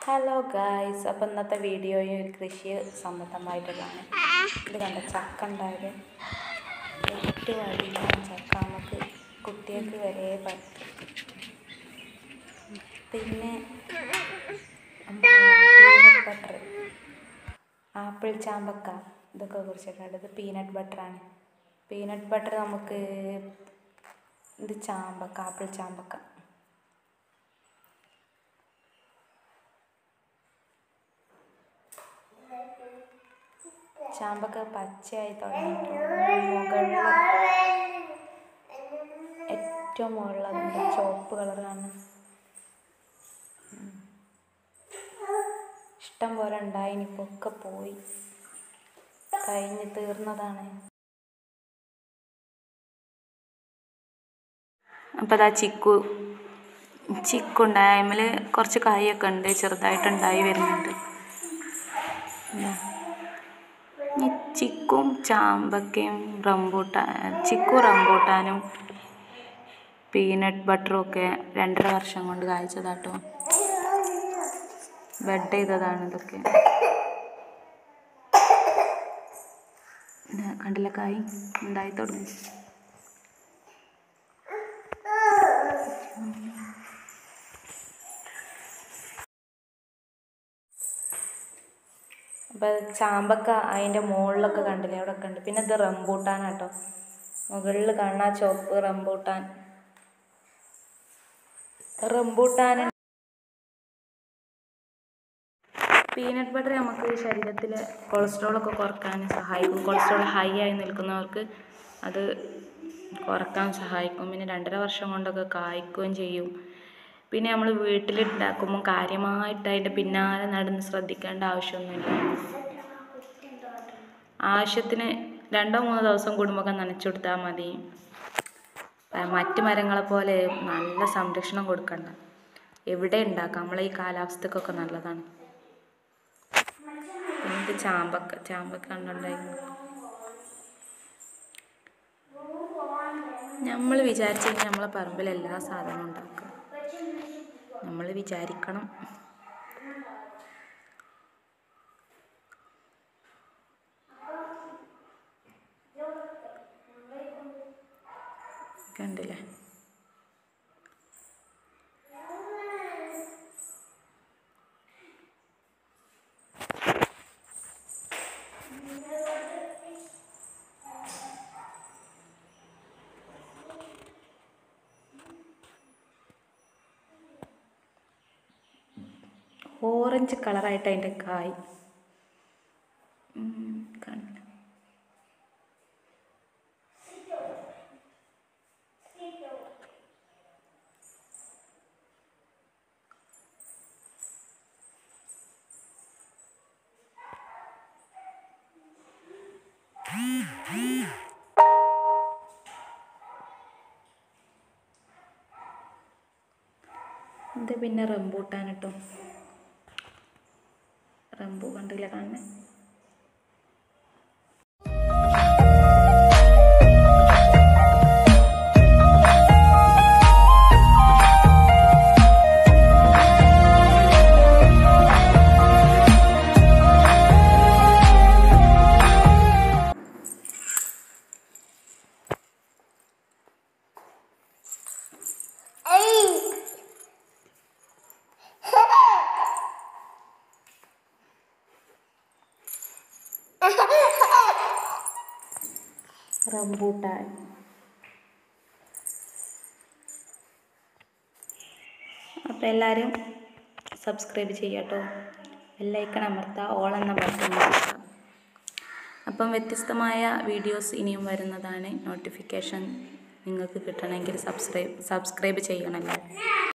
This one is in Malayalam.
ഹലോ ഗായ്സ് അപ്പോൾ ഇന്നത്തെ വീഡിയോയും ഒരു കൃഷി സംബന്ധമായിട്ടുള്ളതാണ് ഇത് കണ്ട ചക്ക ഉണ്ടായത് ഏറ്റവും അടിയിലാണ് ചക്ക നമുക്ക് കുട്ടികൾക്ക് വരെ പറ്റും പിന്നെ പീനട്ട് ബട്ടർ ആപ്പിൾ ചാമ്പക്ക ഇതൊക്കെ കുറിച്ചിട്ടുണ്ട് ഇത് പീനട്ട് ബട്ടറാണ് പീനട്ട് ബട്ടർ നമുക്ക് ഇത് ചാമ്പക്ക ആപ്പിൾ ചാമ്പക്ക ചാമ്പക്ക പച്ചയായി തുടങ്ങിയിട്ടുണ്ട് മുകളിൽ ഏറ്റവും മുകളിൽ അതിൻ്റെ ചുവപ്പ് കളറാണ് ഇഷ്ടം പോലെ ഉണ്ടായിനി ഇപ്പോൾ ഒക്കെ പോയി കഴിഞ്ഞ് തീർന്നതാണ് അപ്പോൾ അതാ ചിക്കു ചിക്കു ഉണ്ടായ അതിൽ കുറച്ച് കായൊക്കെ ഉണ്ട് ചെറുതായിട്ടുണ്ടായി വരുന്നുണ്ട് ഇതാ. ഈ ചിക്കും ചാമ്പക്കയും റംബൂട്ടാൻ ചിക്കു റംബൂട്ടാനും പീനട്ട് ബട്ടറും ഒക്കെ രണ്ടര വർഷം കൊണ്ട് കായ്ച്ചതാട്ടോ ബെഡ് ചെയ്തതാണ് ഇതൊക്കെ ഇതാ കണ്ടില്ല കായ് ഉണ്ടായി തുടങ്ങി അപ്പോൾ ചാമ്പക്ക അതിൻ്റെ മുകളിലൊക്കെ കണ്ടില്ലേ അവിടെ ഒക്കെ ഉണ്ട് പിന്നെ ഇത് റംബൂട്ടാൻ കേട്ടോ മുകളിൽ കാണാ ചുവപ്പ് റംബൂട്ടാൻ റംബൂട്ടാൻ പീനട്ട് ബട്ടർ നമുക്ക് ശരീരത്തിൽ കൊളസ്ട്രോളൊക്കെ കുറക്കാൻ സഹായിക്കും കൊളസ്ട്രോൾ ഹൈ ആയി നിൽക്കുന്നവർക്ക് അത് കുറക്കാൻ സഹായിക്കും പിന്നെ രണ്ടര വർഷം കൊണ്ടൊക്കെ കായ്ക്കുകയും ചെയ്യും പിന്നെ നമ്മൾ വീട്ടിലുണ്ടാക്കുമ്പോൾ കാര്യമായിട്ട് അതിൻ്റെ പിന്നാലെ നടന്ന് ശ്രദ്ധിക്കേണ്ട ആവശ്യമൊന്നുമില്ല ആവശ്യത്തിന് രണ്ടോ മൂന്നോ ദിവസം കൂടുമ്പോൾ നനച്ചു കൊടുത്താൽ മതി ആ, മറ്റ് മരങ്ങളെ പോലെ നല്ല സംരക്ഷണം കൊടുക്കണ്ട എവിടെ ഉണ്ടാക്കാം നമ്മളെ ഈ കാലാവസ്ഥക്കൊക്കെ നല്ലതാണ് പിന്നെ ഇത് ചാമ്പക്ക ചാമ്പക്ക കണ്ടുണ്ടായിരുന്നു നമ്മൾ വിചാരിച്ചു കഴിഞ്ഞാൽ നമ്മളെ പറമ്പിൽ എല്ലാ സാധനവും ഉണ്ടാക്കും നമ്മൾ വിചാരിക്കണം കണ്ടില്ലേ ഓറഞ്ച് കളറായിട്ട് അതിൻ്റെ കായ് ഉം, കണ്ടില്ലേ ഇത് പിന്നെ റംബൂട്ടാൻ കേട്ടോ റംബൂ കണ്ടില്ല കാണുന്നത് റംബൂട്ടാൻ അപ്പോൾ എല്ലാവരും സബ്സ്ക്രൈബ് ചെയ്യാട്ടോ ബെല്ലൈക്കൺ അമർത്തുക ഓൾ എന്ന ബട്ടൺ അമർത്തുക അപ്പം വ്യത്യസ്തമായ വീഡിയോസ് ഇനിയും വരുന്നതാണ് നോട്ടിഫിക്കേഷൻ നിങ്ങൾക്ക് കിട്ടണമെങ്കിൽ സബ്സ്ക്രൈബ് സബ്സ്ക്രൈബ് ചെയ്യണമല്ലോ